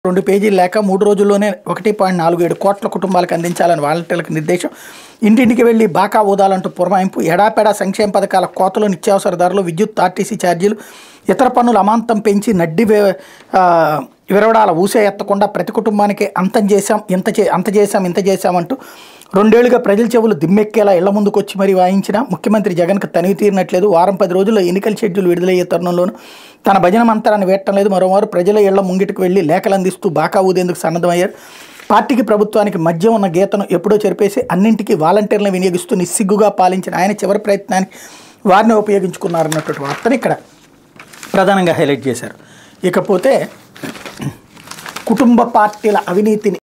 రెండు పేజీలు లేక మూడు రోజుల్లోనే ఒకటి పాయింట్ నాలుగు ఏడు కోట్ల కుటుంబాలకు అందించాలని వాలంటీర్లకు నిర్దేశం ఇంటింటికి వెళ్లి బాకా ఊదాలంటూ పురమాయింపు ఎడాపెడా సంక్షేమ పథకాల కోతలు నిత్యావసర ధరలు విద్యుత్ ఆర్టీసీ ఛార్జీలు ఇతర పన్నులు అమాంతం పెంచి నడ్డి వే- ఆ, విరవడాల ఊసే ఎత్తకుండా ప్రతి కుటుంబానికి అంతం చేశాం ఇంత చే అంత చేశాం ఇంత చేశామంటూ రెండేళ్లుగా ప్రజల చెవులు దిమ్మెక్కేలా ఇళ్ల ముందుకు వచ్చి మరీ వాయించిన ముఖ్యమంత్రి జగన్కు తనివి తీరినట్లేదు వారం పది రోజుల్లో ఎన్నికల షెడ్యూల్ విడుదలయ్యే తరుణంలోనూ తన భజన మంత్రాన్ని వేయటం లేదు మరోమారు ప్రజల ఇళ్ల ముంగిటికి వెళ్లి లేఖలు అందిస్తూ బాకా ఊదేందుకు సన్నద్ధమయ్యారు పార్టీకి ప్రభుత్వానికి మధ్య ఉన్న గీతను ఎప్పుడో చెరిపేసి అన్నింటికీ వాలంటీర్లను వినియోగిస్తూ నిస్సిగ్గుగా పాలించిన ఆయన చివరి ప్రయత్నానికి వారిని ఉపయోగించుకున్నారన్నటువంటి వార్తని ఇక్కడ ప్రధానంగా హైలైట్ చేశారు ఇకపోతే కుటుంబ పార్టీల అవినీతిని